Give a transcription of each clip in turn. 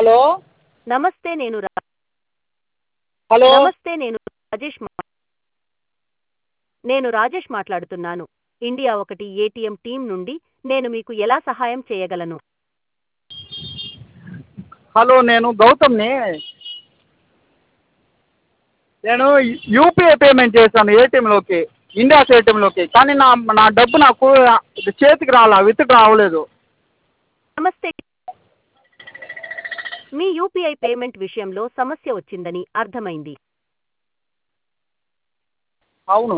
Hello నమస్తే నేను రా- హలో నమస్తే నేను రాజేష్ మా- నేను రాజేష్ మాట్లాడుతున్నాను ఇండియా ఒకటి ఏటీఎం టీం నుండి నేను మీకు ఎలా సహాయం చేయగలను హలో నేను గౌతమ్ని నేను యూపీఐ పేమెంట్ చేశాను ఏటీఎంలోకి ఇండియాస్ ఏటీఎంలోకి కానీ నా నా డబ్బు నాకు చేతికి రాలా విత్డ్రా అవ్వలేదు నమస్తే మీ యూపీఐ పేమెంట్ విషయంలో సమస్య వచ్చిందని అర్థమైంది అవును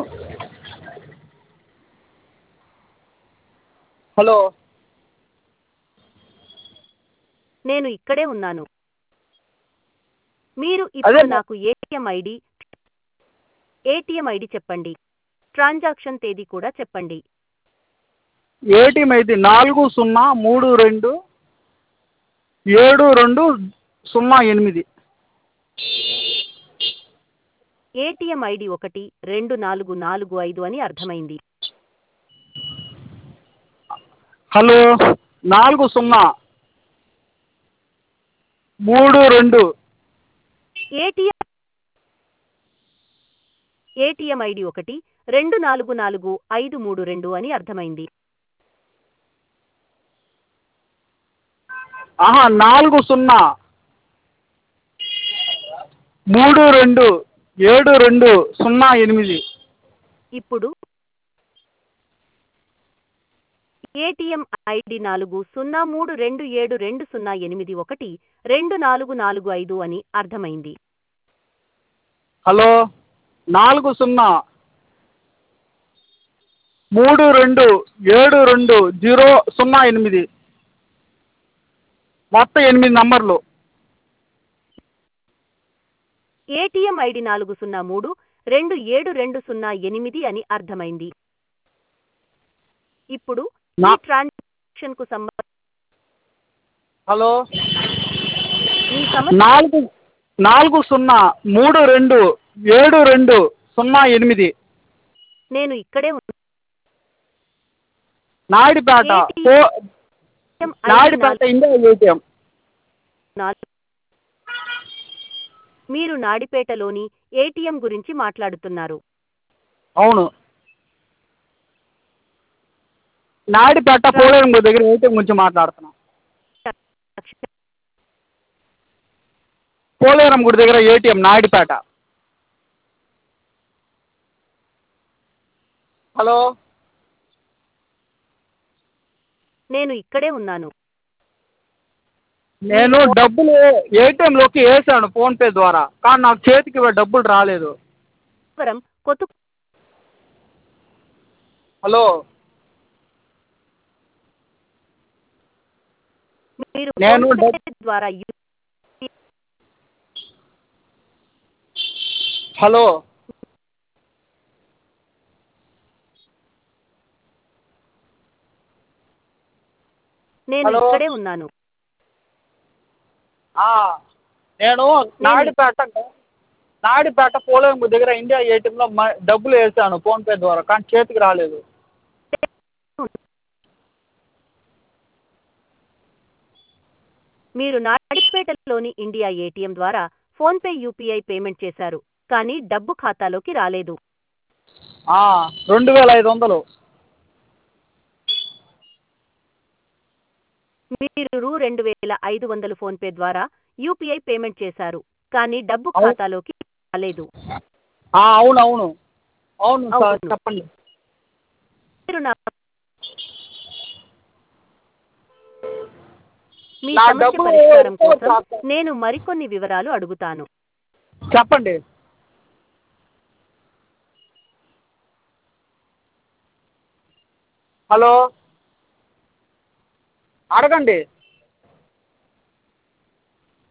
హలో నేను ఇక్కడే ఉన్నాను మీరు ఇప్పుడు అదే- నాకు ఏటీఎం ఐడి ఏటీఎం ఐడి చెప్పండి ట్రాన్సాక్షన్ తేదీ కూడా చెప్పండి ఏటీఎం అయితే నాలుగు సున్నా మూడు రెండు ఏడు రెండు సున్నా ఎనిమిది ఏటీఎం ఐడి ఒకటి రెండు నాలుగు నాలుగు ఐదు అని అర్థమైంది హలో నాలుగు సున్నా మూడు రెండు ఏటీఎం ఏటీఎం ఐడి ఒకటి రెండు నాలుగు నాలుగు ఐదు మూడు రెండు అని అర్థమైంది ఆహా నాలుగు సున్నా మూడు రెండు ఏడు రెండు సున్నా ఎనిమిది ఇప్పుడు ఏటీఎం ఐడి నాలుగు సున్నా మూడు రెండు ఏడు రెండు సున్నా ఎనిమిది ఒకటి రెండు నాలుగు నాలుగు ఐదు అని అర్థమైంది హలో నాలుగు సున్నా మూడు రెండు ఏడు రెండు జీరో సున్నా ఎనిమిది మొత్తం ఎనిమిది నంబర్లు ఏటీఎం ఐడి నాలుగు సున్నా మూడు రెండు ఏడు రెండు సున్నా ఎనిమిది అని అర్థమైంది ఇప్పుడు ఈ నా- ట్రాన్సాక్షన్ కు సంబంధించి హలో మీ సమస్య నాలుగు నాలుగు సున్నా మూడు రెండు ఏడు రెండు సున్నా ఎనిమిది నేను ఇక్కడే నాయుడుపేట ఏటీ- పో ఉన్నాను నాయుడుపేట ఇండియా ఏటీఎం నాలుగు- మీరు నాడిపేటలోని ఏటీఎం గురించి మాట్లాడుతున్నారు అవును నాయుడుపేట పోలేరం గుడి దగ్గర ఏటీఎం గురించి మాట్లాడుతున్నాం పోలేరం గుడి దగ్గర ఏటీఎం నాయుడుపేట హలో నేను ఇక్కడే ఉన్నాను నేను డబ్బులు ఏటీఎంలోకి వేసాను ఫోన్పే ద్వారా కానీ నాకు చేతికి డబ్బులు రాలేదు వరం కొత్త హలో మీరు నేను ఫోన్పే డబ్- ద్వారా యు- హలో నేను హలో. ఇక్కడే ఉన్నాను ఆ, నేను నాయుడుపేట నాయుడుపేట పోలేరం గుడి దగ్గర ఇండియా ఏటీఎంలో మ- డబ్బులు వేసాను ఫోన్పే ద్వారా కానీ చేతికి రాలేదు మీరు నాడిపేటలోని ఇండియా ఏటీఎం ద్వారా ఫోన్పే యూపీఐ పేమెంట్ చేశారు కానీ డబ్బు ఖాతాలోకి రాలేదు ఆ, రెండు వేల ఐదు వందలు మీరు రూ రెండు వేల ఐదు వందలు ఫోన్పే ద్వారా యూపీఐ పేమెంట్ చేశారు కానీ డబ్బు అవు- ఖాతాలోకి రాలేదు ఆ, అవును అవును అవును సార్ అవును. చెప్పండి మీరు నా మీ నా సమస్య డబ్బులు పరిష్కారం ఎక్కువ కోసం శాతం- నేను మరికొన్ని వివరాలు అడుగుతాను చెప్పండి హలో అడగండి